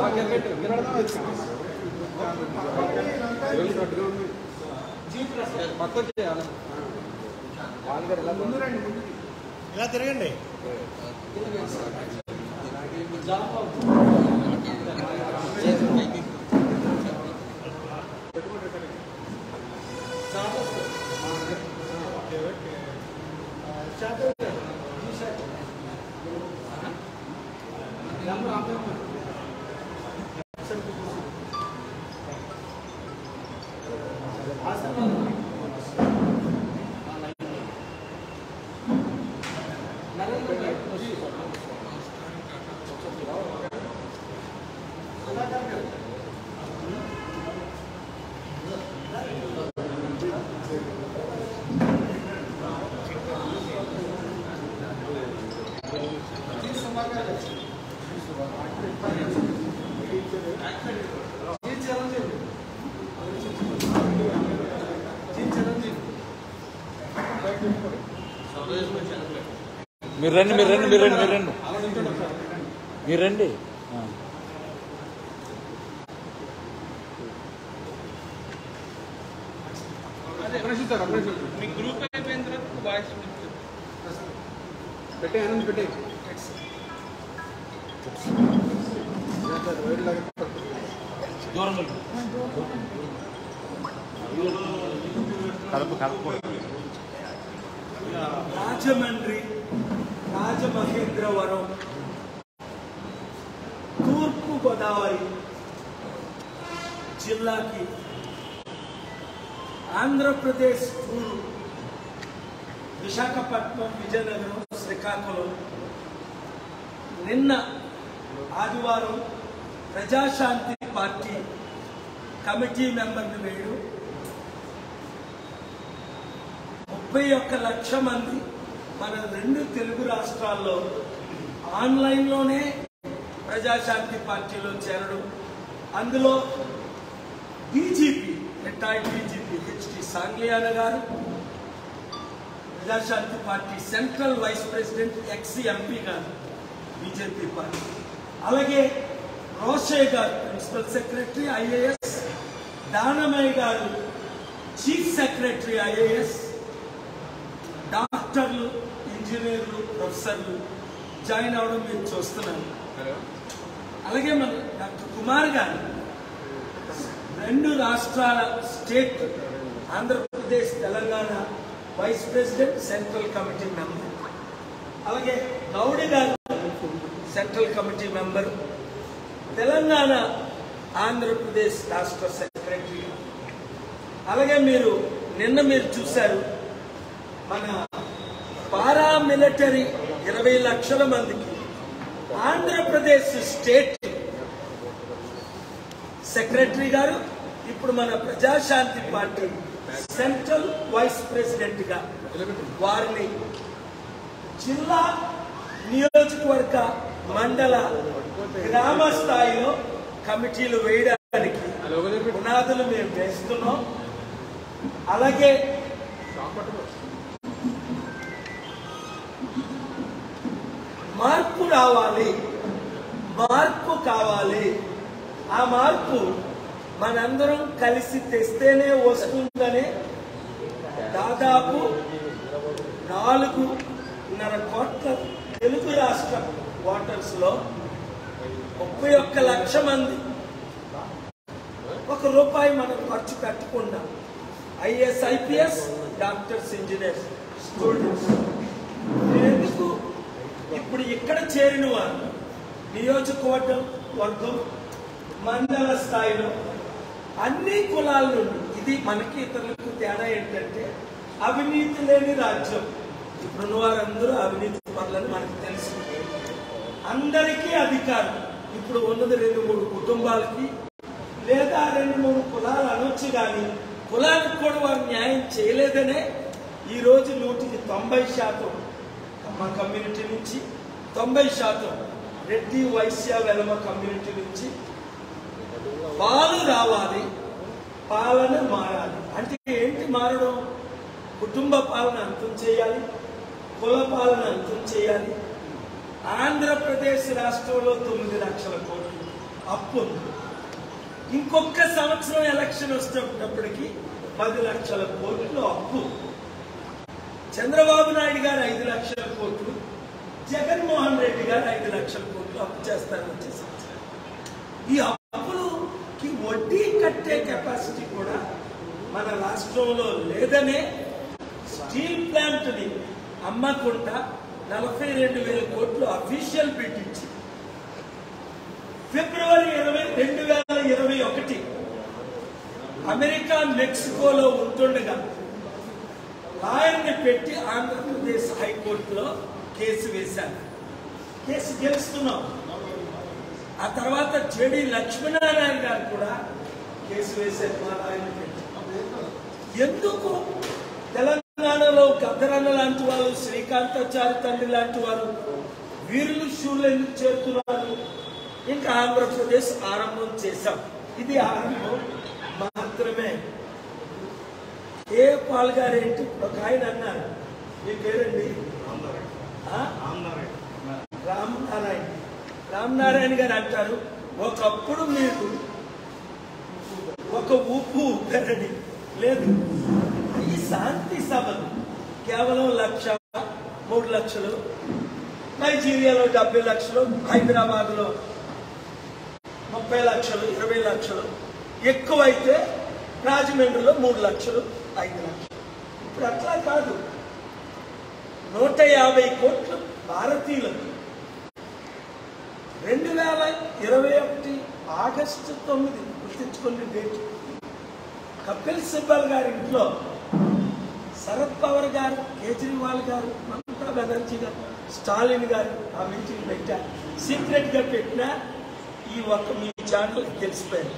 పక్కన చేయాలి ఇలా తిరగండి మీరు రండి మీరు రండి మీరు రండి మీరు రండి మీరు రండి ఆ. మీ గ్రూప్ అయిపోయిన తర్వాత వాయిస్ పెట్టే ఆనంద్ పెట్టే దూరం వెళ్ళు. కలుపు కలుపు రాజమండ్రి రాజమహేంద్రవరం తూర్పు గోదావరి జిల్లాకి ఆంధ్రప్రదేశ్ టూరు విశాఖపట్నం విజయనగరం శ్రీకాకుళం నిన్న ఆదివారం ప్రజాశాంతి పార్టీ కమిటీ మెంబర్ని వేయడం ముప్పై ఒక్క లక్ష మంది మన రెండు తెలుగు రాష్ట్రాల్లో ఆన్లైన్లోనే ప్రజాశాంతి పార్టీలో చేరడం అందులో DGP retired DGP HD Sangliana garu Praja Shanti party central vice president ex MP garu BJP party అలాగే రోషే గారు ప్రిన్సిపల్ సెక్రటరీ ఐఏఎస్ దానమయ్య గారు చీఫ్ సెక్రటరీ ఐఏఎస్ డాక్టర్లు ఇంజనీర్లు ప్రొఫెసర్లు జాయిన్ అవడం మీరు చూస్తున్నారు అలాగే మన డాక్టర్ కుమార్ గారు రెండు రాష్ట్రాల state Andhra Pradesh Telangana vice president central committee member అలాగే Goudi garu central committee member Telangana Andhra Pradesh రాష్ట్ర సెక్రటరీ అలాగే మీరు నిన్న మీరు చూశారు మన పారామిలిటరీ ఇరవై లక్షల మందికి ఆంధ్రప్రదేశ్ స్టేట్ సెక్రటరీ గారు ఇప్పుడు మన Praja Shanti party central vice president గా వారిని జిల్లా నియోజకవర్గ మండల గ్రామ స్థాయిలో కమిటీలు వేయడానికి పునాదులు మేము వేస్తున్నాం అలాగే మార్పు రావాలి మార్పు కావాలి ఆ మార్పు మనందరం కలిసి తెస్తేనే వస్తుందనే దాదాపు నాలుగున్నర కోట్ల తెలుగు రాష్ట్ర ఓటర్స్ లో ముప్పై ఒక్క లక్ష మంది ఒక రూపాయి మనం ఖర్చు పెట్టకుండా IAS IPS doctors engineers students ఎందుకు ఇప్పుడు ఇక్కడ చేరిన వారు నియోజకవర్గం వర్గం మండల స్థాయిలో అన్ని కులాల నుండి ఇది మనకి ఇతరులకు తేడా ఏంటంటే అవినీతి లేని రాజ్యం ఇప్పుడున్న వారందరూ అవినీతి పనులని మనకు తెలుసు అందరికీ అధికారం ఇప్పుడు ఉన్నది రెండు మూడు కుటుంబాలకి లేదా రెండు మూడు కులాలు అనొచ్చు కానీ కులానికి కూడా వారు న్యాయం చేయలేదనే ఈ రోజు నూటికి తొంభై శాతం మా కమ్యూనిటీ నుంచి తొంభై శాతం రెడ్డి వైశ్య వెలమ కమ్యూనిటీ నుంచి పాలు రావాలి పాలన మారాలి అంటే ఏంటి మారడం కుటుంబ పాలన అంతం చేయాలి కుల పాలన అంతం చేయాలి ఆంధ్రప్రదేశ్ రాష్ట్రంలో తొమ్మిది లక్షల కోట్లు అప్పు ఉంది ఇంకొక సంవత్సరం ఎలక్షన్ వచ్చేటప్పటికి పది లక్షల కోట్లు అప్పు చంద్రబాబు నాయుడు గారు ఐదు లక్షల కోట్లు జగన్మోహన్ రెడ్డి గారు ఐదు లక్షల కోట్లు అప్పు చేస్తారని వచ్చేసి ఈ అప్పులుకి వడ్డీ కట్టే కెపాసిటీ కూడా మన రాష్ట్రంలో లేదనే స్టీల్ ప్లాంట్ ని అమ్మకుండా నలభై రెండు వేల కోట్లు అఫీషియల్ బిడ్ ఇచ్చి ఫిబ్రవరి ఇరవై రెండు వేల ఇరవై ఒకటి అమెరికా మెక్సికోలో ఉంటుండగా లాయర్ని పెట్టి ఆంధ్రప్రదేశ్ హైకోర్టులో కేసు వేశారు కేసు గెలుస్తున్నాం ఆ తర్వాత జేడి లక్ష్మీనారాయణ గారు కూడా కేసు వేశారు మా లాయర్ని పెట్టి ఎందుకు తెలంగాణలో గద్దరన్న లాంటి వారు శ్రీకాంతాచారి తండ్రి లాంటి వారు వీరులు షూలు ఎందుకు చేరుతున్నారు ఇంకా ఆంధ్రప్రదేశ్ ఆరంభం చేశాం ఇది ఆరంభం మాత్రమే ఏ పాల్ గారు ఏంటి ఒక ఆయన అన్నారు మీ పేరండి ఆ? రామ్ నారాయణ రామ్ నారాయణ గారు అంటారు ఒకప్పుడు మీరు ఒక ఉప్పు ఊపారని లేదు ఈ శాంతి సభలు కేవలం లక్ష మూడు లక్షలు నైజీరియాలో డెబ్బై లక్షలు హైదరాబాద్లో ముప్పై లక్షలు ఇరవై లక్షలు ఎక్కువైతే రాజమండ్రిలో మూడు లక్షలు ఐదు లక్షలు ఇప్పుడు అట్లా కాదు నూట యాభై కోట్లు భారతీయులకు రెండు వేల ఇరవై ఒకటి ఆగస్టు తొమ్మిది గుర్తించుకునే డేట్ కపిల్ సిబ్బల్ గారి ఇంట్లో శరద్ పవార్ గారు కేజ్రీవాల్ గారు మమతా బెనర్జీ గారు స్టాలిన్ గారు ఆ మీటింగ్ పెట్టారు సీక్రెట్ గా పెట్టినా ఈ ఒక్క మీ ఛానల్ తెలిసిపోయింది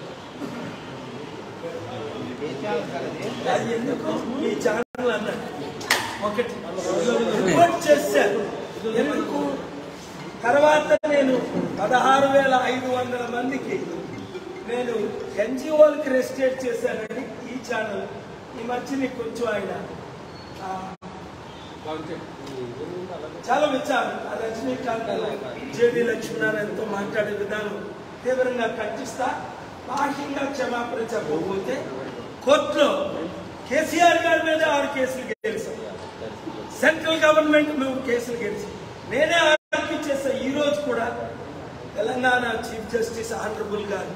అది ఎందుకు మీ ఛానల్ అన్నట్టు ఒకటి రిపోర్ట్ చేశారు ఎందుకు తర్వాత నేను పదహారు వేల ఐదు వందల మందికి నేను ఎన్జిఓలకి రెస్టేట్ చేశానని ఈ ఛానల్ ఈ మధ్య నీకు కొంచెం ఆయన ఆ, చాలా విచారం ఆ రజనీకాంత్ జేడి లక్ష్మీనారాయణతో మాట్లాడే విధానం తీవ్రంగా ఖండిస్తా బాహ్యంగా క్షమాపణ చెప్పకపోతే కోర్టులో కేసీఆర్ గారి మీద ఆరు కేసులు గెలిచాం సెంట్రల్ గవర్నమెంట్ మేము కేసులు గెలిచాం నేనే ఆర్గ్యూ చేసా ఈ రోజు కూడా తెలంగాణ చీఫ్ జస్టిస్ ఆనరబుల్ గారు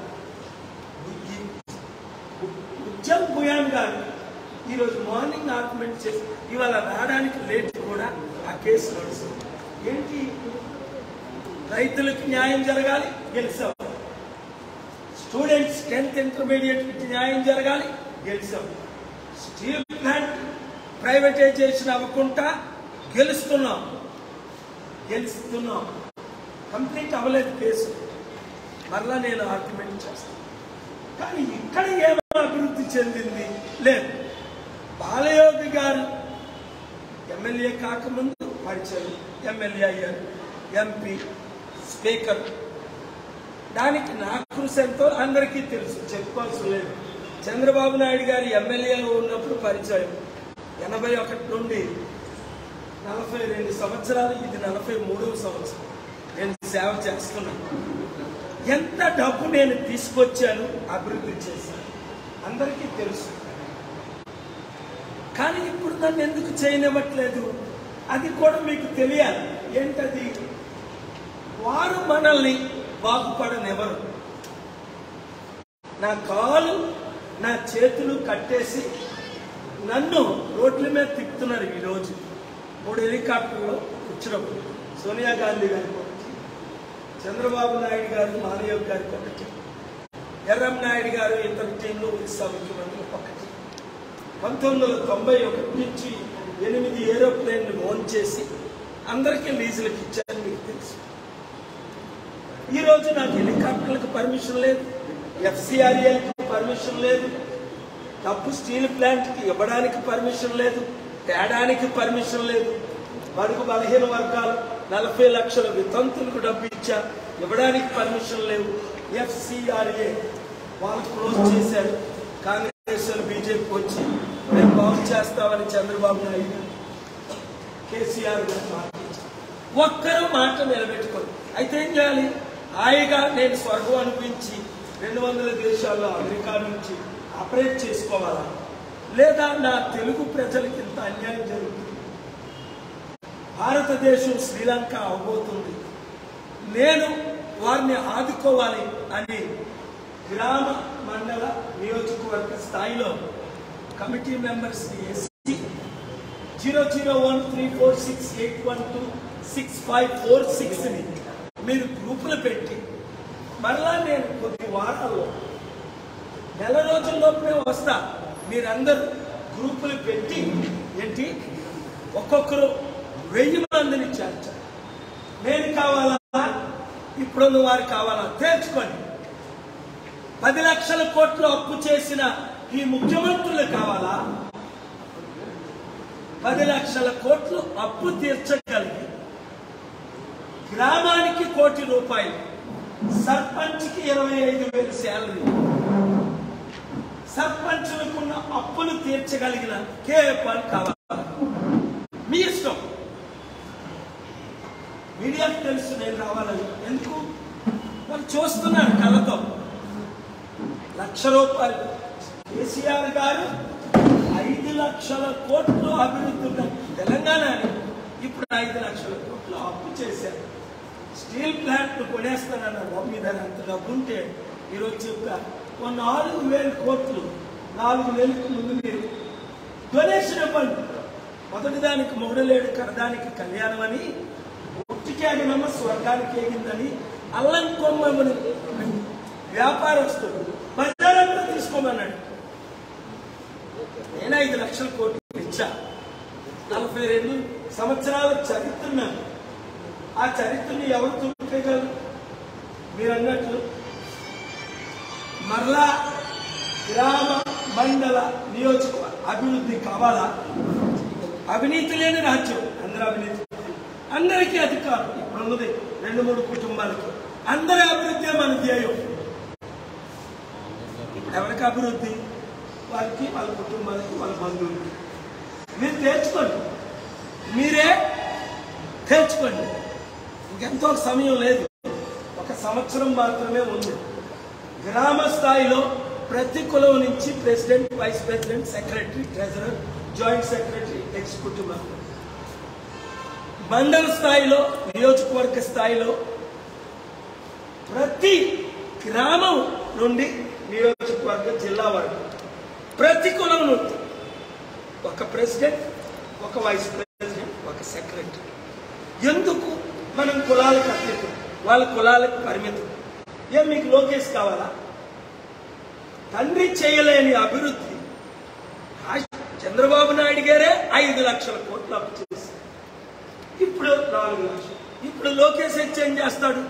ఉజ్జల్ భుయాన్ గారు ఈరోజు మార్నింగ్ ఆర్గ్యుమెంట్ చేసి ఇవాళ రావడానికి లేట్ కూడా ఆ కేసు నడుస్తుంది ఏంటి రైతులకు న్యాయం జరగాలి గెలిచాం స్టూడెంట్స్ టెన్త్ ఇంటర్మీడియట్ న్యాయం జరగాలి గెలిచాం స్టీల్ ప్లాంట్ ప్రైవేటైజేషన్ అవ్వకుండా గెలుస్తున్నాం గెలుస్తున్నాం కంప్లీట్ అవ్వలేదు కేసు మరలా నేను ఆర్గ్యుమెంట్ చేస్తాను కానీ ఇక్కడ ఏమో అభివృద్ధి చెందింది లేదు బాలయోగి గారు ఎమ్మెల్యే కాకముందు పరిచయం ఎమ్మెల్యే అయ్యారు ఎంపీ స్పీకర్ దానికి నా కృషి ఎంతో అందరికీ తెలుసు చెప్పుకోవాల్సి లేదు చంద్రబాబు నాయుడు గారు ఎమ్మెల్యేలో ఉన్నప్పుడు పరిచయం ఎనభై ఒకటి నుండి నలభై రెండు సంవత్సరాలు ఇది నలభై మూడవ సంవత్సరం నేను సేవ చేస్తున్నాను ఎంత డబ్బు నేను తీసుకొచ్చాను అభివృద్ధి చేశాను అందరికీ తెలుసు కానీ ఇప్పుడు నన్ను ఎందుకు చేయనివ్వట్లేదు అది కూడా మీకు తెలియాలి ఏంటది వారు మనల్ని బాగుపడనివ్వరు నా కాలు నా చేతులు కట్టేసి నన్ను రోడ్ల మీద తిప్పుతున్నారు ఈరోజు మూడు హెలికాప్టర్లో వచ్చినప్పుడు సోనియా గాంధీ గారికి ఒకటి చంద్రబాబు నాయుడు గారు మానయ్య గారికి ఒకటి ఎర్రం నాయుడు గారు ఇతర టీంలో ఒరిస్సా ముఖ్యమంత్రి ఒకటి పంతొమ్మిది వందల తొంభై ఒకటి నుంచి ఎనిమిది ఏరోప్లేన్లు ఓన్ చేసి అందరికీ లీజులకు ఇచ్చారని మీకు తెలుసు ఈ రోజు నాకు హెలికాప్టర్లకు పర్మిషన్ లేదు ఎఫ్సిఆర్ఏకి పర్మిషన్ లేదు డబ్బు స్టీల్ ప్లాంట్కి ఇవ్వడానికి పర్మిషన్ లేదు తేడానికి పర్మిషన్ లేదు బడుగు బలహీన వర్గాలు నలభై లక్షల వితంతులకు డబ్బు ఇచ్చా ఇవ్వడానికి పర్మిషన్ లేవు ఎఫ్సిఆర్ఏ వాళ్ళు క్లోజ్ చేశారు కాంగ్రెస్ వాళ్ళు బీజేపీకి వచ్చి మేము బాగు చేస్తామని చంద్రబాబు నాయుడు గారు, కేసీఆర్ గారు మాట ఇచ్చారు. ఒక్కరూ మాట నిలబెట్టుకోరు అయితే ఏం చేయాలి హాయిగా నేను స్వర్గం అనిపించి రెండు వందల దేశాల్లో అమెరికా నుంచి ఆపరేట్ చేసుకోవాలా లేదా నా తెలుగు ప్రజలకి ఇంత అన్యాయం జరుగుతుంది భారతదేశం శ్రీలంక అవబోతుంది నేను వారిని ఆదుకోవాలి అని గ్రామ మండల నియోజకవర్గ స్థాయిలో committee members SC zero zero one three four six eight one two six five four సిక్స్ని మీరు గ్రూపులు పెట్టి మరలా నేను కొద్ది వారాల్లో నెల రోజుల్లోపే వస్తా మీరందరూ గ్రూపులు పెట్టి ఏంటి ఒక్కొక్కరు వెయ్యి మందిని చేర్చాలి నేను కావాలా ఇప్పుడున్న వారు కావాలా తేల్చుకోండి పది లక్షల కోట్లు అప్పు చేసిన ఈ ముఖ్యమంత్రులు కావాలా పది లక్షల కోట్లు అప్పు తీర్చగలిగి గ్రామానికి కోటి రూపాయలు సర్పంచ్కి ఇరవై ఐదు వేలు శాలరీ సర్పంచులకున్న అప్పులు తీర్చగలిగిన కేపాల్ కావాలి మీ ఇష్టం మీడియాకు తెలుసు నేను రావాలని ఎందుకు వాళ్ళు చూస్తున్నారు కళ్ళతో లక్ష రూపాయలు కేసీఆర్ గారు ఐదు లక్షల కోట్లు అభివృద్ధి ఉన్నాయి తెలంగాణని ఇప్పుడు ఐదు లక్షల కోట్లు అప్పు చేశారు స్టీల్ ప్లాంట్ కొనేస్తానన్నారు బాబు మీద అంత డబ్బు ఉంటే ఈరోజు చెప్తా ఓ నాలుగు వేల కోట్లు నాలుగు నెలలకు ముందు మీరు డొనేషన్ ఇవ్వండి మొదటి దానికి మొగడలేడు కడదానికి కళ్యాణం అని ఒట్టికేగినమ్మ స్వర్గానికి ఎగిందని అల్లం కొమ్మని వ్యాపారస్తుడు బజారంతా తీసుకోమన్నాడు నేను ఐదు లక్షల కోట్లు ఇచ్చా నలభై రెండు సంవత్సరాల చరిత్ర ఆ చరిత్రని ఎవరు తుడిపేయగలరు మీరు అన్నట్లు మరలా గ్రామ మండల నియోజకవర్గ అభివృద్ధి కావాలా అవినీతి లేని రాజ్యం అందరూ అవినీతి అందరికీ అధికారం ఇప్పుడు ఉన్నది రెండు మూడు కుటుంబాలకి అందరి అభివృద్ధి మన ధ్యేయం ఎవరికి అభివృద్ధి వాళ్ళకి వాళ్ళ కుటుంబాలకి వాళ్ళ బంధువులకి మీరు తేల్చుకోండి మీరే తేల్చుకోండి ఇంకెంతో సమయం లేదు ఒక సంవత్సరం మాత్రమే ఉంది గ్రామ స్థాయిలో ప్రతి కులం నుంచి president vice president secretary treasurer joint secretary executive member మండల స్థాయిలో నియోజకవర్గ స్థాయిలో ప్రతి గ్రామం నుండి నియోజకవర్గ జిల్లా వరకు ప్రతి కులం నుండి ఒక ప్రెసిడెంట్ ఒక వైస్ ప్రెసిడెంట్ ఒక సెక్రటరీ ఎందుకు మనం కులాలకు అతీతం వాళ్ళ కులాలకు పరిమితం ఏం మీకు లోకేష్ కావాలా తండ్రి చేయలేని అభివృద్ధి రాజ్- చంద్రబాబు నాయుడు గారే ఐదు లక్షల కోట్లు అప్పు చేశారు ఇప్పుడు నాలుగు లక్షలు ఇప్పుడు లోకేష్ వచ్చి ఏం చేస్తాడు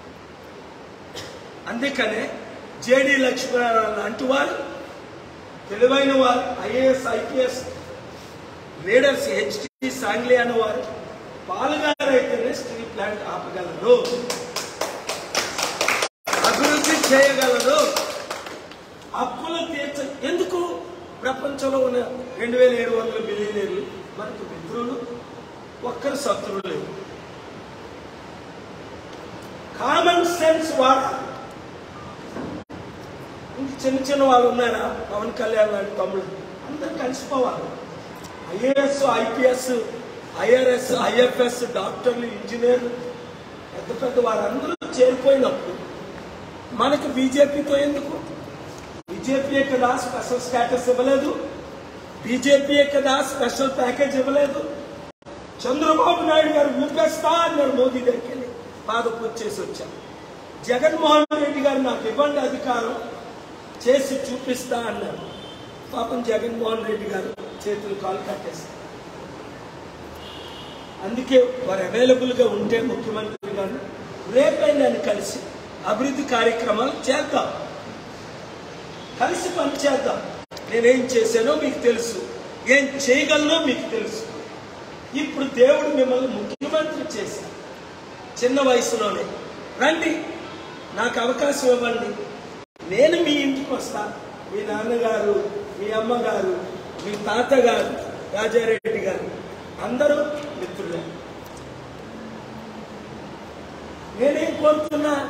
అందుకనే జేడి లక్ష్మీనారాయణ లాంటి వారు తెలివైన వారు IAS IPS leaders HT Sangli అనే వారు పాలుగారు అయితేనే స్టీల్ ప్లాంట్ ఆపగలరు అభివృద్ధి చేయగలరు అప్పులు తీర్చ ఎందుకు ప్రపంచంలో ఉన్న రెండు వేల ఏడు వందల బిలియనీర్లు మనకు మిత్రులు ఒక్కరు శత్రువులు లేరు కామన్ సెన్స్ వాడాలి ఇంక చిన్న చిన్న వాళ్ళు ఉన్నారా పవన్ కళ్యాణ్ లాంటి తమ్ముడు అందరు కలిసిపోవాలి ఐఏఎస్ ఐపీఎస్ ఐఆర్ఎస్ ఐఎఫ్ఎస్ డాక్టర్లు ఇంజనీర్లు పెద్ద పెద్ద వారందరూ చేరిపోయినప్పుడు మనకు బీజేపీతో ఎందుకు బీజేపీ కదా స్పెషల్ స్టేటస్ ఇవ్వలేదు బీజేపీ కదా స్పెషల్ ప్యాకేజ్ ఇవ్వలేదు చంద్రబాబు నాయుడు గారు ఊపేస్తా అన్నారు మోదీ దగ్గరికి వెళ్ళి పాద పూజ చేసి వచ్చారు జగన్మోహన్ రెడ్డి గారు నాకు ఇవ్వండి అధికారం చేసి చూపిస్తా అన్నారు పాపం జగన్మోహన్ రెడ్డి గారు చేతులు కాలు కట్టేస్తారు అందుకే వారు అవైలబుల్ గా ఉంటే ముఖ్యమంత్రి గారు రేపే నేను కలిసి అభివృద్ధి కార్యక్రమాలు చేద్దాం కలిసి పని చేద్దాం నేనేం చేశానో మీకు తెలుసు ఏం చేయగలనో మీకు తెలుసు ఇప్పుడు దేవుడు మిమ్మల్ని ముఖ్యమంత్రి చేశారు చిన్న వయసులోనే రండి నాకు అవకాశం ఇవ్వండి నేను మీ ఇంటికి వస్తా మీ నాన్నగారు మీ అమ్మగారు మీ తాతగారు రాజారెడ్డి గారు అందరూ మిత్రులే నేనేం కోరుతున్నా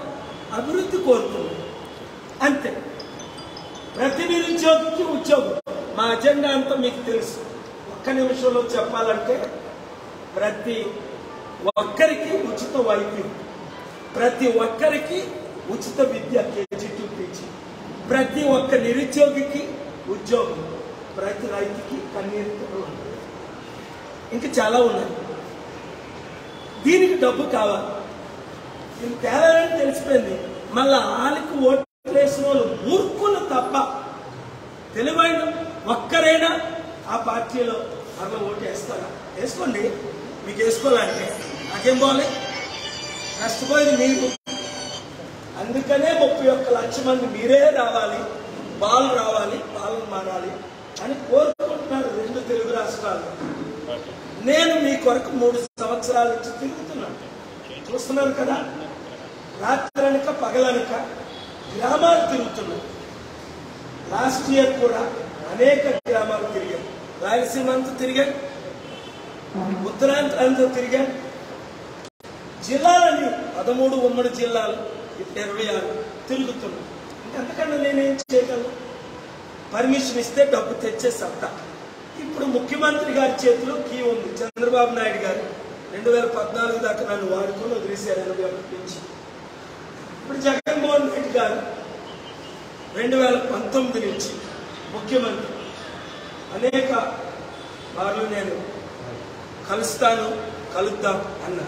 అభివృద్ధి కోరుతున్నాం అంతే ప్రతి నిరుద్యోగికి ఉద్యోగం మా అజెండా అంతా మీకు తెలుసు ఒక్క నిమిషంలో చెప్పాలంటే ప్రతి ఒక్కరికి ఉచిత వైద్యం ప్రతి ఒక్కరికి ఉచిత విద్య కేజీ టు పీజీ ప్రతి ఒక్క నిరుద్యోగికి ఉద్యోగం ప్రతి రైతుకి కన్నీరు ఇంకా చాలా ఉన్నాయి దీనికి డబ్బు కావాలి ఇది తేలాలని తెలిసిపోయింది మళ్ళా వాళ్ళకి ఓట్లు వేసిన వాళ్ళు మూర్ఖులు తప్ప తెలివైన ఒక్కరైనా ఆ పార్టీలో అట్లా ఓటు వేస్తారా వేసుకోండి మీకు వేసుకోవాలంటే నాకేం పోవాలి నష్టపోయేది మీరు అందుకనే ముప్పై ఒక్క లక్ష మంది మీరే రావాలి బాలు రావాలి పాలన మారాలి అని కోరుకుంటున్నారు రెండు తెలుగు రాష్ట్రాలు నేను మీ కొరకు మూడు సంవత్సరాల నుంచి తిరుగుతున్నాను చూస్తున్నారు కదా రాత్రనక పగలనక గ్రామాలు తిరుగుతున్నాను లాస్ట్ ఇయర్ కూడా అనేక గ్రామాలు తిరిగాను రాయలసీమ అంతా తిరిగాను ఉత్తరాంధ్ర అంతా తిరిగాను జిల్లాలని పదమూడు ఉమ్మడి జిల్లాలు ఇప్పుడు ఇరవై ఆరు తిరుగుతున్నాను ఇంకంతకన్నా నేనేం చేయగలను పర్మిషన్ ఇస్తే డబ్బు తెచ్చే సత్తా ఇప్పుడు ముఖ్యమంత్రి గారి చేతిలో కీ ఉంది చంద్రబాబు నాయుడు గారు రెండు వేల పద్నాలుగు దాకా నన్ను వాడుకొని వదిలేశారు ఎనభై ఒకటి నుంచి ఇప్పుడు జగన్మోహన్ రెడ్డి గారు రెండు వేల పంతొమ్మిది నుంచి ముఖ్యమంత్రి అనేక మార్లు నేను కలుస్తాను కలుద్దాం అన్నా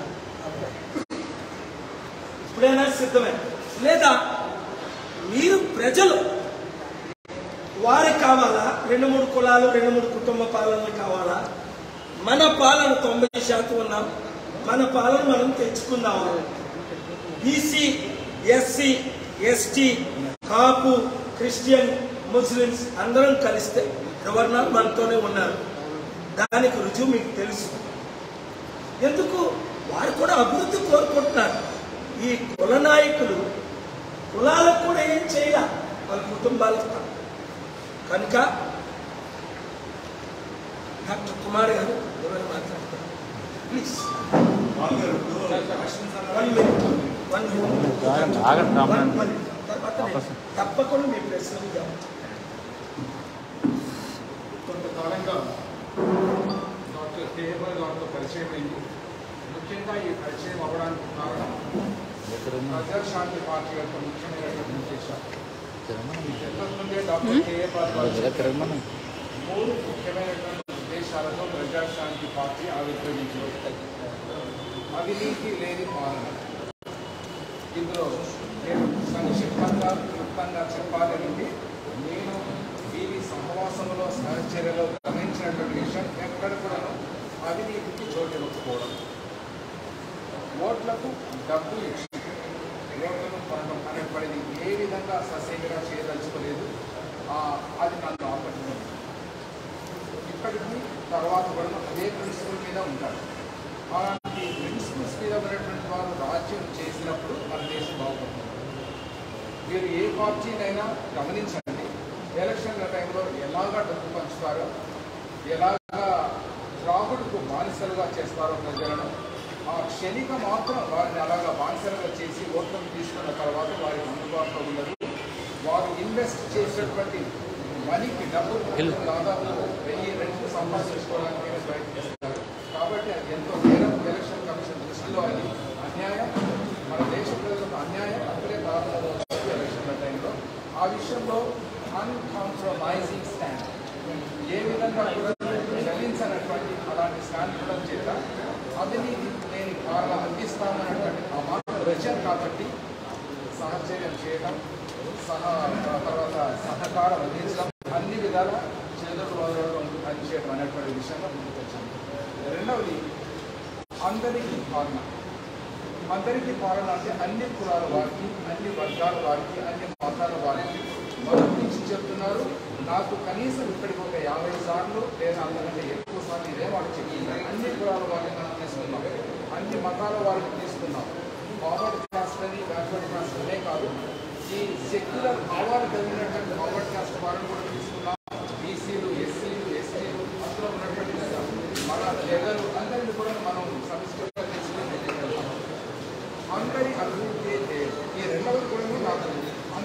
ఇప్పుడైనా సిద్ధమే లేదా మీరు ప్రజలు వారికి కావాలా రెండు మూడు కులాలు రెండు మూడు కుటుంబ పాలనలు కావాలా మన పాలన తొంభై శాతం ఉన్నాం మన పాలన మనం తెచ్చుకుందాం BC SC ST Kapu Christian Muslims అందరం కలిస్తే గవర్నర్ మనతోనే ఉన్నారు దానికి రుజువు మీకు తెలుసు ఎందుకు వారు కూడా అభివృద్ధి కోరుకుంటున్నారు ఈ కుల నాయకులు కులాలకు కూడా ఏం చేయాల వాళ్ళ కుటుంబాలకు తప్ప. కనుక డాక్టర్ కుమార్ గారు ఎవరు మాట్లాడతారు please one minute one minute ఆగండి, ఆగండి, వన్ రామనాథ్. మినిట్ తర్వాత నేను తప్పకుండా మీ ప్రశ్నలు జవాబు కొంతకాలంగా డాక్టర్ కేఎంఆర్ గారితో పరిచయం అయింది ముఖ్యంగా ఈ పరిచయం అవ్వడానికి కారణం ప్రజాశాంతి పార్టీ యొక్క ముఖ్యమైనటువంటి ఉద్దేశం ఇంతకుముందే డాక్టర్ కేఎంఆర్ గారు చెప్పారు. మూడు ముఖ్యమైనటువంటి ఉద్దేశాలతో ప్రజాశాంతి పార్టీ ఆవిర్భవించింది అవినీతి లేని పాలన ఇందులో నేను సంక్షిప్తంగా క్లుప్తంగా చెప్పాలంటే నేను వీరి సహవాసంలో సహచర్యలో గమనించినటువంటి విషయం ఎక్కడ కూడా అవినీతికి చోటు ఇవ్వకపోవడం ఓట్లకు డబ్బు ఇచ్చి ఓట్లను కొనడం అనేటువంటిది ఏ విధంగా ససేమిగా చేయదలుచుకోలేదు ఆ, అది నన్ను ఆపట్టుకుంది ఇప్పటికీ తర్వాత కూడా అదే ప్రిన్సిపల్ మీద ఉంటారు అలాంటి ప్రిన్సిపల్స్ మీద ఉన్నటువంటి వారు రాజ్యం చేసినప్పుడు మన దేశం బాగుపడుతుంది మీరు ఏ పార్టీనైనా గమనించండి ఎలక్షన్ల టైంలో ఎలాగా డబ్బు పంచుతారో ఎలాగా రాబుడుకు బానిసలుగా చేస్తారో ప్రజలను ఆ క్షణిక మాత్రం వారిని అలాగా బానిసలుగా చేసి ఓట్లను తీసుకున్న తర్వాత వారికి అందుబాటులో ఉండదు వారు ఇన్వెస్ట్ చేసినటువంటి మనీకి డబ్బులు దాదాపు వెయ్యి రెట్లు సంపాదించుకోవడానికి ప్రయత్నిస్తారు కాబట్టి అది ఎంతో నేరం ఎలక్షన్ కమిషన్ దృష్టిలో అది అన్యాయం మన దేశ ప్రజలకు అన్యాయం అక్కడే ప్రారంభమవుతుంది ఎలక్షన్ల టైంలో ఆ విషయంలో అన్కాంప్రమైజింగ్ స్టాండ్ ఏ విధంగా కూడా గమనించనటువంటి అలాంటి స్టాండ్ కూడా చేత అవినీతి లేని పాలన అందిస్తామన్నటువంటి ఆ మాట నిజం కాబట్టి సహచర్యం చేయడం సహ తర్వాత సహకారం అందించడం అన్ని విధాల చేతులు వదలడం పనిచేయడం అనేటువంటి విషయంలో ముందుకు వచ్చాము రెండవది అందరికీ పాలన అందరికీ పాలన అంటే అన్ని కులాల వారికి అన్ని వర్గాల వారికి అన్ని మతాల వారికి మొదటి నుంచి చెప్తున్నారు నాకు కనీసం ఇప్పటికి ఒక యాభై సార్లు లేదా అంతకంటే ఎక్కువ సార్లు ఇదే వాళ్ళు చెప్తున్నారు అన్ని కులాల వారిని మనం తీసుకున్నాం అన్ని మతాల వారిని తీసుకున్నాం ఫార్వర్డ్ కాస్ట్ అని బ్యాక్వర్డ్ కాస్ట్ అనే కాదు ఈ సెక్యులర్ భావాలు కలిగినటువంటి ఫార్వర్డ్ కాస్ట్ వారిని కూడా తీసుకున్నాం బీసీలు ఎస్సీలు ఎస్టీలు అందులో ఉన్నటువంటి మన జగలు అందరిని కూడా మనం సమిష్టిగా తీసుకుని అందరి అభివృద్ధి ఈ రెండవది కూడా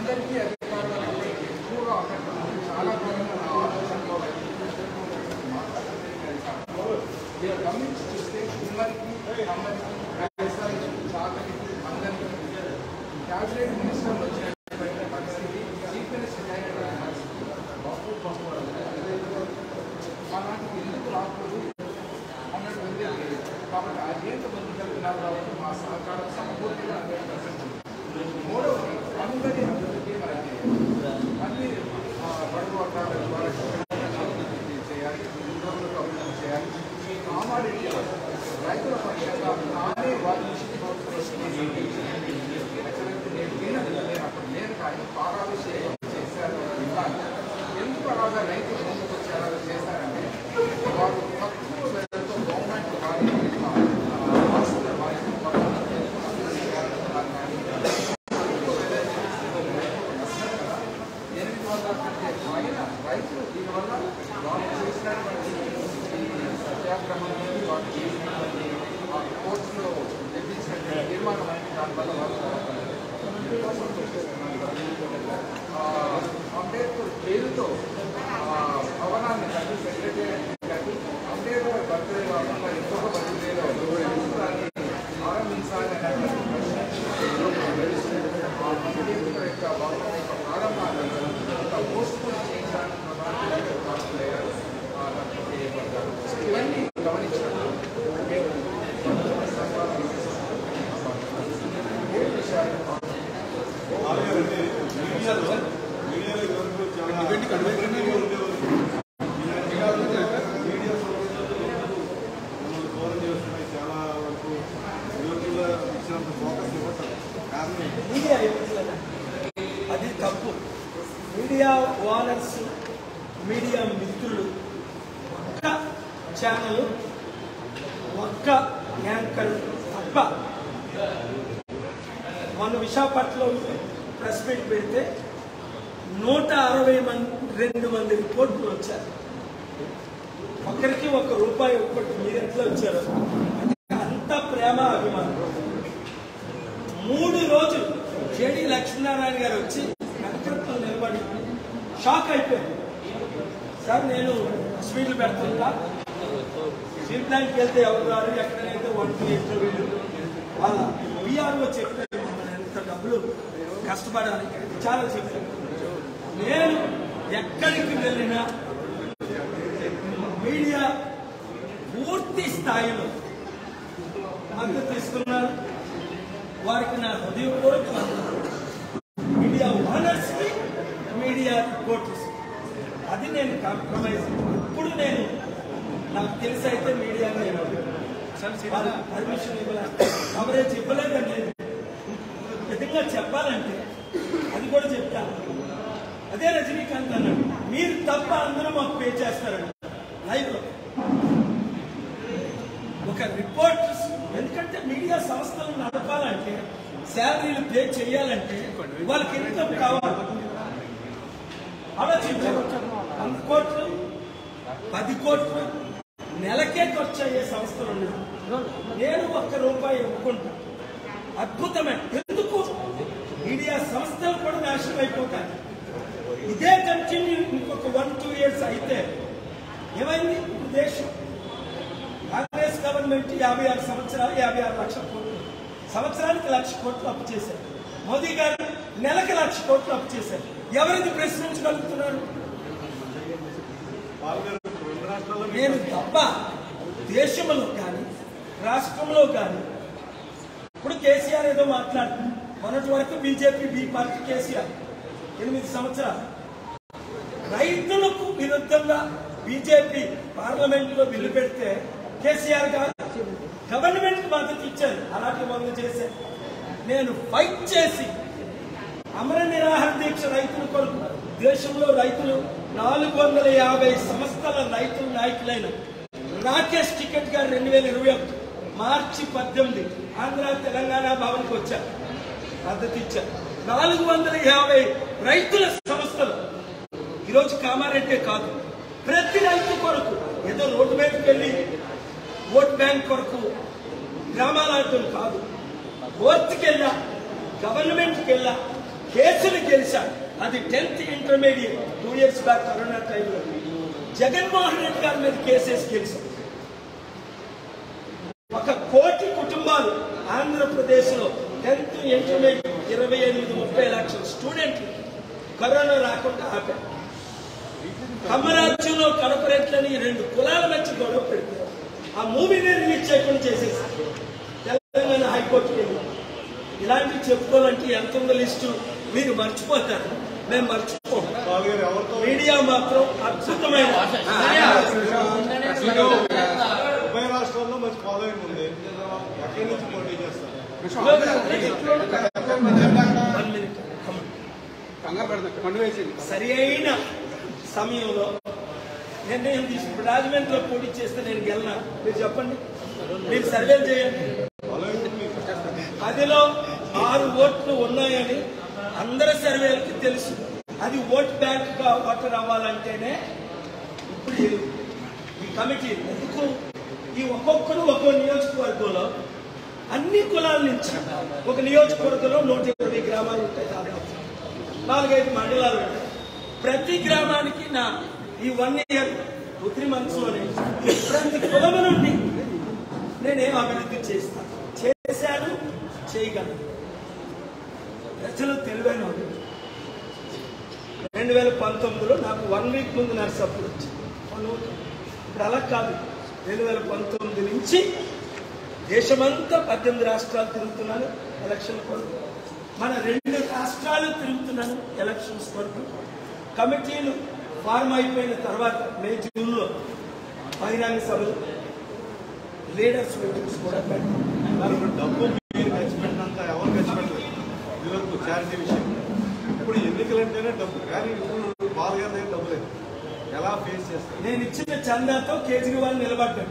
అందరికీ అధికారులు అనేటువంటి ఎక్కువగా ఉన్నట్టు చాలా కాలంగా నా ఆలోచనలో మీరు గమనించి చూస్తే కుమ్మరికి కమ్మరికి వ్యవసాయం చాకలికి అందరికీ క్యాబినెట్ మినిస్టర్ వచ్చినటువంటి పరిస్థితి చీఫ్ మినిస్టర్ అయినటువంటి పరిస్థితి అలాంటి ఎందుకు రాకూడదు అన్నటువంటి కాబట్టి ఆ గీత ముందుకెళ్తున్నారు కాబట్టి మా సహకారం సంపూర్తిగా హండ్రెడ్ పర్సెంట్ మూడవది అందరి అభివృద్ధి మనకి అన్ని ఆ, బడుగు వర్గాల ద్వారా అభివృద్ధి చేయాలి ఉద్యోగులకు అభివృద్ధి చేయాలి ఈ కామారెడ్డి రైతుల పక్షంగా నానే వారి నేను వినదు నేను అక్కడ లేను కానీ పారాభిషేకం చేశారు విన్నాను ఎందుకు అలాగా రైతులు ముందుకు వచ్చి అలాగా చేశారంటే వారు తక్కువ ధరలతో గవర్నమెంట్ వారి ఆ, ఆస్తుల వారి పక్కన చేయాలనుకున్నారు కానీ తక్కువ ధర చేస్తే రైతులకు నష్టం కదా. ఎనిమిది వందల కంటే పైన రైతులు దీనివల్ల వాళ్ళు చేసినటువంటి ఈ సత్యాగ్రహం నుండి వాళ్ళు చేసినటువంటి ఆ కోర్టులో తెప్పించినటువంటి తీర్మానం అంటే దానివల్ల వాళ్ళు ఎంతో సంతోషిస్తున్నారు. ఆ, అంబేద్కర్ పేరుతో ఆ, భవనాన్ని కట్టి సెక్రటేరియట్ కట్టి అంబేద్కర్ బర్త్డే కాకుండా ఇంకొక బర్త్డేలో దాన్ని ఆరంభించాలి ఆ అంబేద్కర్ యొక్క భవనం యొక్క ప్రారంభాన్ని ఒక పోస్ట్పోన్ చేయడానికి ప్రధానమంత్రి కారణమయ్యారు. ఆ, దానికి చేయబడ్డారు. సో ఇవన్నీ గమనించినప్పుడు మేము ఏ విషయాలు మీడియా అయిపోతుందా అది తప్పు మీడియా ఓనర్స్ మీడియా మిత్రులు ఒక్క ఛానల్ ఒక్క యాంకర్ తప్ప మన విశాఖపట్నంలో ప్రెస్ మీట్ పెడితే నూట అరవై మంది రెండు మంది రిపోర్టులు వచ్చారు ఒకరికి ఒక రూపాయి ఒక్కటి మీరు ఎట్లా వచ్చారు అంత ప్రేమ అభిమానం మూడు రోజులు జేడి లక్ష్మీనారాయణ గారు వచ్చి నక్షత్రంలో నిలబడి షాక్ అయిపోయారు సార్ నేను స్వీట్లు పెడుతున్నా స్వీట్ బ్యాంక్కి వెళ్తే ఎవరు రారు ఎక్కడైతే వన్ టూ ఇంటర్వ్యూలు వాళ్ళ బీఆర్ఓ చెప్పారు మనం ఎంత డబ్బులు కష్టపడాలి చాలా చెప్పారు నేను ఎక్కడికి వెళ్ళినా మీడియా పూర్తి స్థాయిలో మద్దతు ఇస్తున్నారు వారికి నా హృదయపూర్వక వందనాలు. మీడియా ఓనర్స్ కి మీడియా రిపోర్టర్స్ అది నేను కాంప్రమైజ్ ఇప్పుడు నేను నాకు తెలిసి అయితే మీడియా పర్మిషన్ ఇవ్వలేదు కవరేజ్ ఇవ్వలేదని లేదు విధంగా చెప్పాలంటే అది కూడా చెప్తాను అదే రజనీకాంత్ అన్నాడు మీరు తప్ప అందరూ మాకు పే చేస్తారండి లైవ్ లో ఒక రిపోర్టర్స్ ఎందుకంటే మీడియా సంస్థలను నడపాలంటే శాలరీలు పే చేయాలంటే వాళ్ళకి ఇన్కమ్ కావాలి ఆలోచించారు వంద కోట్లు పది కోట్లు నెలకే ఖర్చు అయ్యే సంస్థలు ఉన్నాయి నేను ఒక్క రూపాయి ఇవ్వకుండా అద్భుతమైన ఎందుకు మీడియా సంస్థలు కూడా నాశనం అయిపోతాయి ఇదే కంటిన్యూ ఇంకొక వన్ టూ ఇయర్స్ అయితే ఏమైంది ఇప్పుడు దేశం కాంగ్రెస్ గవర్నమెంట్ యాభై ఆరు సంవత్సరాలు యాభై ఆరు లక్షల కోట్లు సంవత్సరానికి లక్ష కోట్లు అప్పు చేశారు మోదీ గారు నెలకి లక్ష కోట్లు అప్పు చేశారు ఎవరిది ప్రశ్నించగలుగుతున్నారు నేను తప్ప దేశంలో కానీ రాష్ట్రంలో కానీ ఇప్పుడు కేసీఆర్ ఏదో మాట్లాడుతుంది మొన్నటి వరకు బీజేపీ బీ పార్టీ కేసీఆర్ ఎనిమిది సంవత్సరాలు రైతులకు విరుద్ధంగా బీజేపీ పార్లమెంట్ లో బిల్లు పెడితే కేసీఆర్ గారు గవర్నమెంట్ మద్దతు ఇచ్చారు అలాంటి వంద చేశారు నేను ఫైట్ చేసి అమర నిరాహార దీక్ష రైతుల కొరకు దేశంలో రైతులు నాలుగు వందల యాభై సంస్థల రైతుల నాయకులైన రాకేష్ టికెట్ గారు రెండు వేల ఇరవై ఒకటి మార్చి పద్దెనిమిది ఆంధ్ర తెలంగాణ భవన్కి వచ్చారు మద్దతు ఇచ్చారు నాలుగు వందల యాభై రైతుల సంస్థలు ఈరోజు కామారెడ్డి కాదు ప్రతి రైతు కొరకు ఏదో రోడ్డు మీదకి వెళ్ళి ఓట్ బ్యాంక్ కొరకు గ్రామాల ఆడటం కాదు కోర్టుకి వెళ్ళా గవర్నమెంట్కి వెళ్ళా కేసులు గెలిచాడు అది tenth intermediate two years back corona టైంలో జగన్మోహన్ రెడ్డి గారి మీద కేసేసి గెలిచాం ఒక కోటి కుటుంబాలు ఆంధ్రప్రదేశ్లో టెన్త్ ఇంటర్మీడియట్ ఇరవై ఎనిమిది ముప్పై లక్షల స్టూడెంట్లు కరోనా రాకుండా ఆపారు కమ్మరాజ్యంలో కడపరెట్లని రెండు కులాల మధ్య గొడవ పెడతారు ఆ మూవీని రిలీజ్ చేయకుండా చేసేసారు తెలంగాణ హైకోర్టుకి వెళ్ళి ఇలాంటివి చెప్పుకోవాలంటే ఎంత ఉందో లిస్టు మీరు మర్చిపోతారు మేము మర్చిపోం మీడియా మాత్రం అద్భుతమైన ఉభయ రాష్ట్రాల్లో మంచి ఫాలోయింగ్ ఉంది ఎక్కడి నుంచి పోటీ చేస్తారు One minute. Come on. సరి అయిన సమయంలో నిర్ణయం తీసుకు ఇప్పుడు రాజమండ్రిలో పోటీ చేస్తే నేను గెలనా మీరు చెప్పండి మీరు సర్వేలు చేయండి పదిలో ఆరు ఓట్లు ఉన్నాయని అందరి సర్వేలకి తెలుసు అది ఓట్ బ్యాంక్ గా ఓటర్ అవ్వాలంటేనే ఇప్పుడు ఈ- ఈ కమిటీ ఎందుకు ఈ ఒక్కొక్కరు ఒక్కో నియోజకవర్గంలో అన్ని కులాల నుంచి ఒక నియోజకవర్గంలో నూట ఇరవై గ్రామాలు ఉంటాయి దాదాపు నాలుగైదు మండలాలు ఉంటాయి ప్రతి గ్రామానికి నా ఈ one year two three months లోనే ప్రతి కులము నుండి నేనేం అభివృద్ధి చేస్తాను చేశాను చేయగలను ప్రజలు తెలివైన వాళ్ళు. రెండు వేల పంతొమ్మిదిలో నాకు వన్ వీక్ ముందు నర్సప్పుడు వచ్చింది వన్ వీక్. ఇప్పుడు అలా కాదు రెండు వేల పంతొమ్మిది నుంచి దేశమంతా పద్దెనిమిది రాష్ట్రాలు తిరుగుతున్నాను ఎలక్షన్ కొరకు మన రెండు రాష్ట్రాలు తిరుగుతున్నాను ఎలక్షన్స్ కొరకు కమిటీలు ఫార్మ్ అయిపోయిన తర్వాత మే జూన్లో బహిరంగ సభలు లీడర్స్ మీటింగ్స్ కూడా పెడతాం మరి ఇప్పుడు డబ్బు మీరు ఖర్చు పెట్టినంత ఎవరు ఖర్చు పెట్టలేదు ఇదివరకు చారిటీ విషయం ఇప్పుడు ఎన్నికలంటేనే డబ్బు కానీ ఇప్పుడు బాగా దగ్గర డబ్బు లేదు ఎలా ఫేస్ చేస్తారు నేను ఇచ్చిన చందాతో కేజ్రీవాల్ నిలబడ్డాడు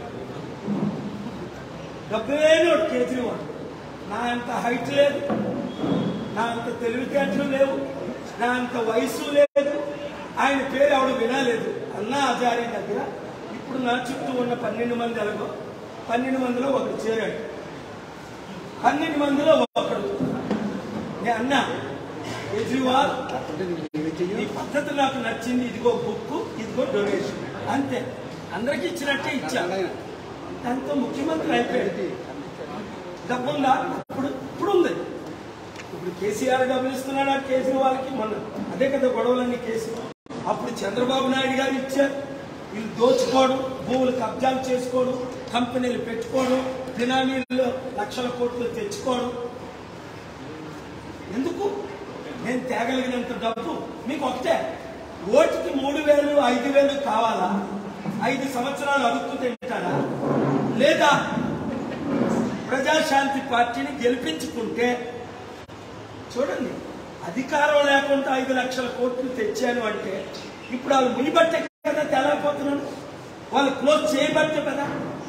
డబ్బు లేనివాడు కేజ్రీవాల్ నా అంత హైట్ లేదు నా అంత తెలివితేటలు లేవు నా అంత వయసు లేదు ఆయన పేరు ఆవిడ వినాలేదు అన్నా హజారీ దగ్గర ఇప్పుడు నా చుట్టూ ఉన్న పన్నెండు మంది ఎలాగో పన్నెండు మందిలో ఒకడు చేరాడు పన్నెండు మందిలో ఒకడు నేను అన్నా కేజ్రీవాల్ ఈ పద్ధతి నాకు నచ్చింది ఇదిగో బుక్ ఇదిగో డొనేషన్ అంతే అందరికి ఇచ్చినట్టే ఇచ్చాను దాంతో ముఖ్యమంత్రి అయిపోయాడు డబ్బుందా ఇప్పుడు ఇప్పుడు ఉంది ఇప్పుడు కేసీఆర్ డబ్బులు ఇస్తున్నాడా కేజ్రీవాల్కి మొన్న అదే కదా గొడవలన్నీ కేసు అప్పుడు చంద్రబాబు నాయుడు గారు ఇచ్చారు వీళ్ళు దోచుకోవడం భూములు కబ్జాలు చేసుకోవడం కంపెనీలు పెట్టుకోవడం బినామీల్లో లక్షల కోట్లు తెచ్చుకోవడం ఎందుకు నేను తేగలిగినంత డబ్బు మీకు ఒకటే ఓటుకి మూడు వేలు ఐదు వేలు కావాలా ఐదు సంవత్సరాలు అడుక్కు తింటారా లేదా ప్రజాశాంతి పార్టీని గెలిపించుకుంటే చూడండి అధికారం లేకుండా ఐదు లక్షల కోట్లు తెచ్చాను అంటే ఇప్పుడు వాళ్ళు మునిబట్టే కదా తెలకపోతున్నాను వాళ్ళు క్లోజ్ చేయబట్టే కదా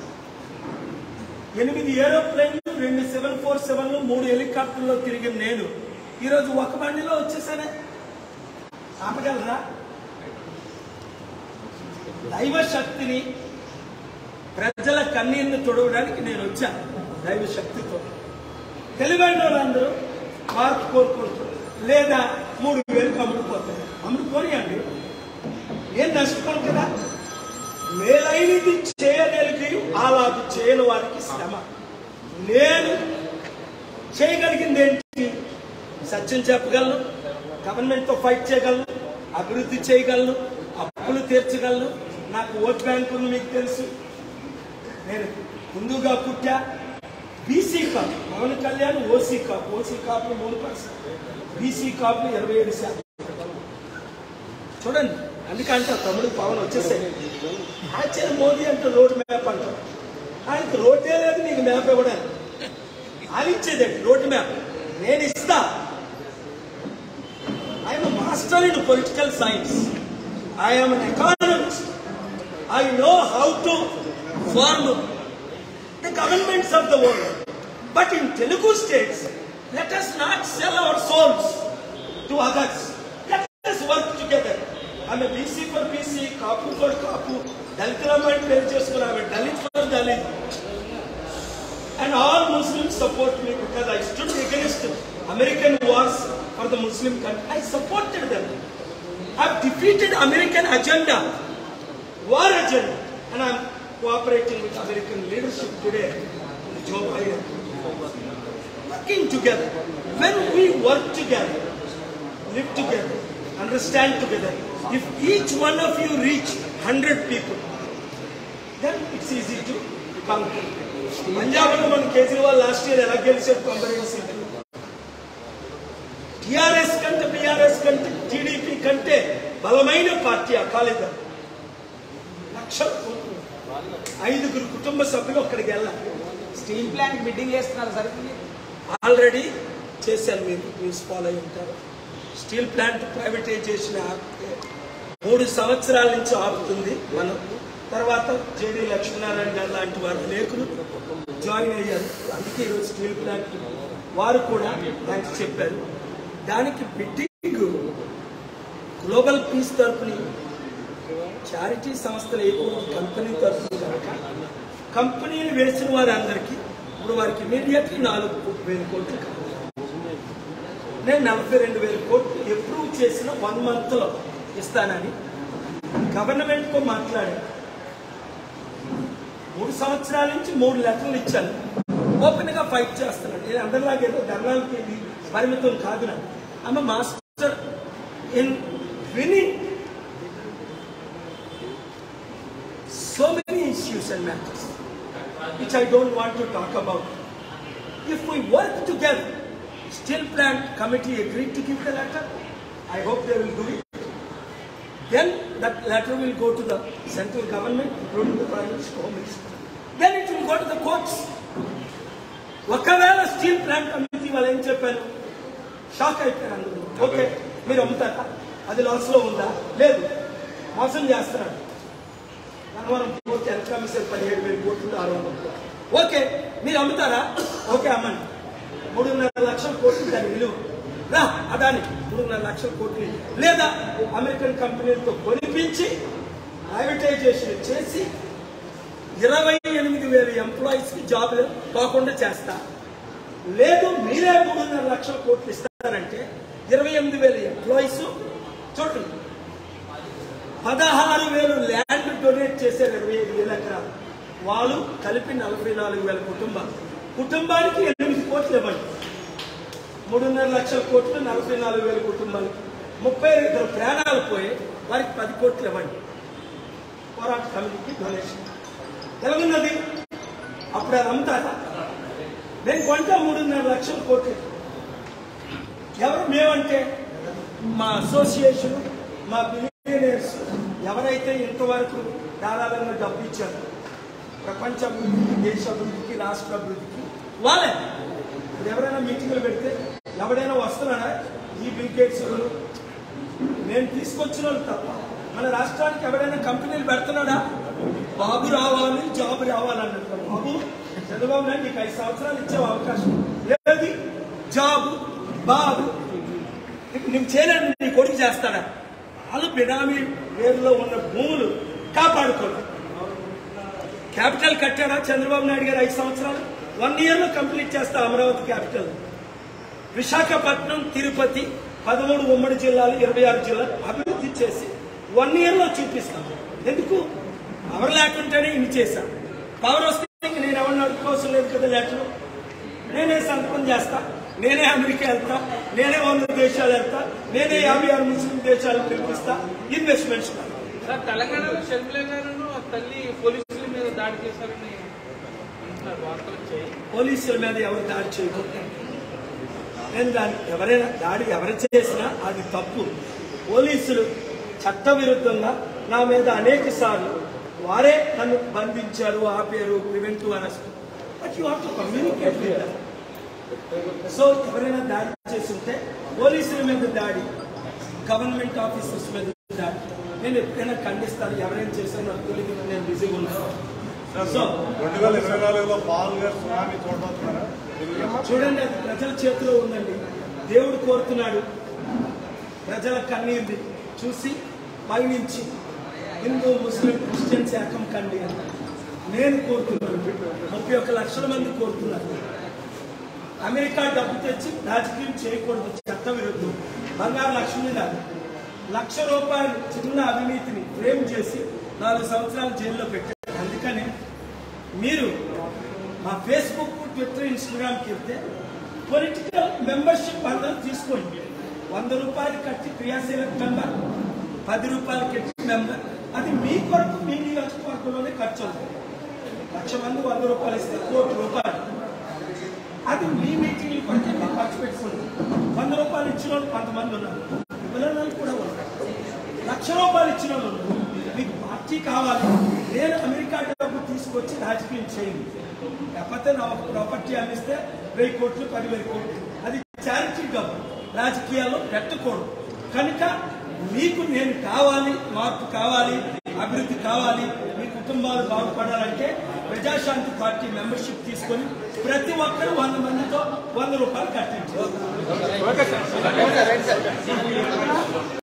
ఎనిమిది ఏరోప్లేన్లు రెండు సెవెన్ ఫోర్ సెవెన్లు మూడు హెలికాప్టర్లో తిరిగిన నేను ఈరోజు ఒక బండిలో వచ్చేసానే ఆపగలరా దైవ శక్తిని ప్రజల కన్నీళ్లు తొడవడానికి నేను వచ్చాను దైవ శక్తితో తెలివైన వాళ్ళందరూ మార్పు కోరుకుంటారు లేదా మూడు వేలకు అమ్ముడుపోతారు అమ్ముడుకోనియండి ఏం నష్టపోను కదా మేలైనది చేయగలిగి అలాది చేయని వారికి శ్రమ నేను చేయగలిగింది ఏంటి సత్యం చెప్పగలను గవర్నమెంట్తో ఫైట్ చేయగలను అభివృద్ధి చేయగలను అప్పులు తీర్చగలను నాకు ఓట్ బ్యాంక్ ఉంది మీకు తెలుసు నేను ముందుగా పుట్టా BC Kapu Pawan Kalyan OC Kapu OC Kapu మూడు పర్సెంట్ బీసీ కాపు ఇరవై ఏడు శాతం చూడండి అందుకంటే తమ్ముడు పవన్ వచ్చేసాయి ఆచార్య మోదీ అంటే రోడ్ మ్యాప్ అంటాం ఆయనకి రోడ్డే లేదు నీకు మ్యాప్ ఇవ్వడానికి ఆయన ఇచ్చేదండి రోడ్ మ్యాప్ నేను ఇస్తా I'm master in political science I'm an economist I know how to form the governments of the world. But in Telugu states, let us not sell our souls to others. Let us work together. ఆమె BC for BC Kapu for Kapu దళితులమ్మని పేరు చేసుకుని ఆమె Dalit for Dalit and all Muslims support me because I stood against American wars for the Muslim country. I supported them. I've defeated American agenda, war agenda, and I'm cooperating with American leadership today. Joe Biden. Working together. When we work together, live together, understand together, if each one of you reach 100 people, then it's easy to conquer. పంజాబ్లో మన Kejriwal last year ఎలా గెలిచారు తొంభై రెండు సీట్లు TRS కంటే బిఆర్ఎస్ కంటే TDP కంటే బలమైన పార్టీ అకాలీదళ్ లక్షల కోట్లు. ఐదుగురు కుటుంబ సభ్యులు అక్కడికి వెళ్ళాలి స్టీల్ ప్లాంట్ బిడ్డింగ్ చేస్తున్నారు సార్ ఆల్రెడీ చేశాను మీరు న్యూస్ ఫాలో అయి ఉంటారు స్టీల్ ప్లాంట్ ప్రైవేటైజేషన్ ఆపితే మూడు సంవత్సరాల నుంచి ఆపుతుంది మనం తర్వాత జేడి లక్ష్మీనారాయణ గారు లాంటి వారు అనేకులు జాయిన్ అయ్యారు అందుకే ఈరోజు స్టీల్ ప్లాంట్ వారు కూడా దానికి చెప్పారు దానికి బిడ్డింగ్ గ్లోబల్ పీస్ తరపుని చారిటీ సంస్థలు ఎక్కువ కంపెనీ తరపున కనుక కంపెనీలు వేసిన వారందరికీ ఇప్పుడు వారికి ఇమీడియట్లీ నాలుగు వేల కోట్లు కావాలి నేను నలభై రెండు వేల కోట్లు అప్రూవ్ చేసిన వన్ మంత్లో ఇస్తానని గవర్నమెంట్తో మాట్లాడాను మూడు సంవత్సరాల నుంచి మూడు లెటర్లు ఇచ్చాను ఓపెన్ గా ఫైట్ చేస్తున్నాను నేను అందరిలాగే ఏదో ధర్నాలకి ఇది పరిమితం కాదు నాకు అమ్మ master in winning so many issues and matters which I don't want to talk about. If we work together, Steel Plant Committee agreed to give the letter. I hope they will do it. Then that letter will go to the central government, including the Prime Minister, Home Minister. Then it will go to the courts. ఒకవేళ steel plant committee వాళ్ళు ఏం చెప్పారు shock అయిపోయారు అందరూ okay మీరు అమ్ముతారా అది loss లో ఉందా లేదు మోసం చేస్తున్నాడు గన్నవరం పోర్ట్ ఎలక్ట్రామిక్స్ పదిహేడు వేల కోట్లు ఆరు వందల కోట్లు ఓకే మీరు అమ్ముతారా ఓకే అమ్మండి మూడున్నర లక్షల కోట్లు దాని విలువ రా అదాని మూడున్నర లక్షల కోట్లు లేదా అమెరికన్ కంపెనీలతో కొనిపించి ప్రైవేటైజేషన్ చేసి ఇరవై ఎనిమిది వేల ఎంప్లాయీస్ కి జాబ్ కాకుండా చేస్తా లేదు మీరే మూడున్నర లక్షల కోట్లు ఇస్తారంటే ఇరవై ఎనిమిది వేల ఎంప్లాయీస్ చూడండి పదహారు వేలు ల్యాండ్ డొనేట్ చేశారు ఇరవై ఐదు వేల ఎకరాలు వాళ్ళు కలిపి నలభై నాలుగు వేల కుటుంబాలు కుటుంబానికి ఎనిమిది కోట్లు ఇవ్వండి మూడున్నర లక్షల కోట్లు నలభై నాలుగు వేల కుటుంబాలకి ముప్పై ఇద్దరు ప్రాణాలు పోయి వారికి పది కోట్లు ఇవ్వండి పోరాట కమిటీకి డొనేషన్ ఎలాగున్నది అప్పుడు అది అమ్ముతారా నేను కొంటా మూడున్నర లక్షల కోట్లు ఎవరు మేమంటే మా అసోసియేషన్ మా బిలియనర్స్ ఎవరైతే ఇంతవరకు ధారాళంగా డబ్బు ఇచ్చారు ప్రపంచ అభివృద్ధికి దేశ అభివృద్ధికి రాష్ట్ర అభివృద్ధికి వాళ్ళే ఇప్పుడు ఎవరైనా మీటింగ్లు పెడితే ఎవడైనా వస్తున్నాడా ఈ బిల్ గేట్స్ నేను తీసుకొచ్చిన వాళ్ళు తప్ప మన రాష్ట్రానికి ఎవరైనా కంపెనీలు పెడుతున్నాడా బాబు రావాలి జాబ్ రావాలన్నట్టు బాబు చంద్రబాబు నాయుడు నీకు ఐదు సంవత్సరాలు ఇచ్చే అవకాశం లేదు జాబ్ బాబు ఇప్పుడు నువ్వు చేయలేదు నీ కొడుకు చేస్తాడా వాళ్ళు బినామీ పేరులో ఉన్న భూములు కాపాడుకోవాలి క్యాపిటల్ కట్టారా చంద్రబాబు నాయుడు గారు ఐదు సంవత్సరాలు వన్ ఇయర్ లో కంప్లీట్ చేస్తా అమరావతి క్యాపిటల్ విశాఖపట్నం తిరుపతి పదమూడు ఉమ్మడి జిల్లాలు ఇరవై ఆరు జిల్లాలు అభివృద్ధి చేసి వన్ ఇయర్ లో చూపిస్తాం ఎందుకు పవర్ లేకుంటేనే ఇన్ని చేశాం పవర్ వస్తే ఇంక నేను ఎవరిని అడుక్కోవాల్సిన లేదు కదా లెటర్ నేనే సంతకం చేస్తా నేనే అమెరికా వెళ్తా నేనే వంద దేశాలు వెళ్తా నేనే యాభై ఆరు ముస్లిం దేశాలు పిలిపిస్తా ఇన్వెస్ట్మెంట్స్ సార్ తెలంగాణలో షర్మిల గారు తల్లి పోలీసుల మీద దాడి చేశారని అంటున్నారు వార్తలు వచ్చాయి పోలీసుల మీద ఎవరు దాడి చేయకూడదు నేను దాని ఎవరైనా దాడి ఎవరు చేసినా అది తప్పు పోలీసులు చట్టవిరుద్ధంగా నా మీద అనేక సార్లు వారే నన్ను బంధించారు ఆపారు preventive arrest but you have to communicate so ఎవరైనా దాడి చేస్తుంటే పోలీసుల మీద దాడి గవర్నమెంట్ ఆఫీసర్స్ మీద దాడి నేను ఎప్పుడైనా ఖండిస్తాను ఎవరైనా చేశారో నాకు తెలియదు నేను బిజీగా ఉన్నాను సో రెండు వేల ఇరవై నాలుగులో పాల్ గారు సునామీ చూడబోతున్నారా చూడండి అది ప్రజల చేతిలో ఉందండి దేవుడు కోరుతున్నాడు ప్రజల కన్నీరుది చూసి పైనుంచి హిందూ ముస్లిం క్రిస్టియన్స్ ఏకం కండి అని నేను కోరుతున్నాను ముప్పై ఒక్క లక్షల మంది కోరుతున్నారు అమెరికా డబ్బు తెచ్చి రాజకీయం చేయకూడదు చట్ట విరుద్ధం బంగారు లక్ష్మీదారు లక్ష రూపాయలు చిన్న అవినీతిని ఫ్రేమ్ చేసి నాలుగు సంవత్సరాలు జైల్లో పెట్టారు అందుకని మీరు మా ఫేస్బుక్ ట్విట్టర్ ఇన్స్టాగ్రామ్కి వెళ్తే పొలిటికల్ మెంబర్షిప్ అందరూ తీసుకోండి వంద రూపాయలు కట్టి క్రియాశీలక మెంబర్ పది రూపాయలు కట్టి మెంబర్ అది మీ కొరకు మీ నియోజకవర్గంలోనే ఖర్చు అవుతుంది లక్ష మంది వంద రూపాయలు ఇస్తే కోటి రూపాయలు అది మీ మీటింగ్ కొంచెం మీరు ఖర్చు పెట్టుకోండి వంద రూపాయలు ఇచ్చిన వాళ్ళు కొంతమంది ఉన్నారు ఇవ్వలేని వాళ్ళు కూడా ఉన్నారు లక్ష రూపాయలు ఇచ్చిన వాళ్ళు ఉన్నారు మీకు పార్టీ కావాలి నేను అమెరికా డబ్బు తీసుకొచ్చి రాజకీయం చేయండి లేకపోతే నా ప్రాపర్టీ అమ్మిస్తే వెయ్యి కోట్లు పదివేల కోట్లు అది చారిటీ డబ్బు రాజకీయాల్లో పెట్టకూడదు కనుక మీకు నేను కావాలి మార్పు కావాలి అభివృద్ధి కావాలి మీ కుటుంబాలు బాగుపడాలంటే ప్రజాశాంతి పార్టీ మెంబర్షిప్ తీసుకొని ప్రతి ఒక్కరు వంద మందితో వంద రూపాయలు కట్టించారు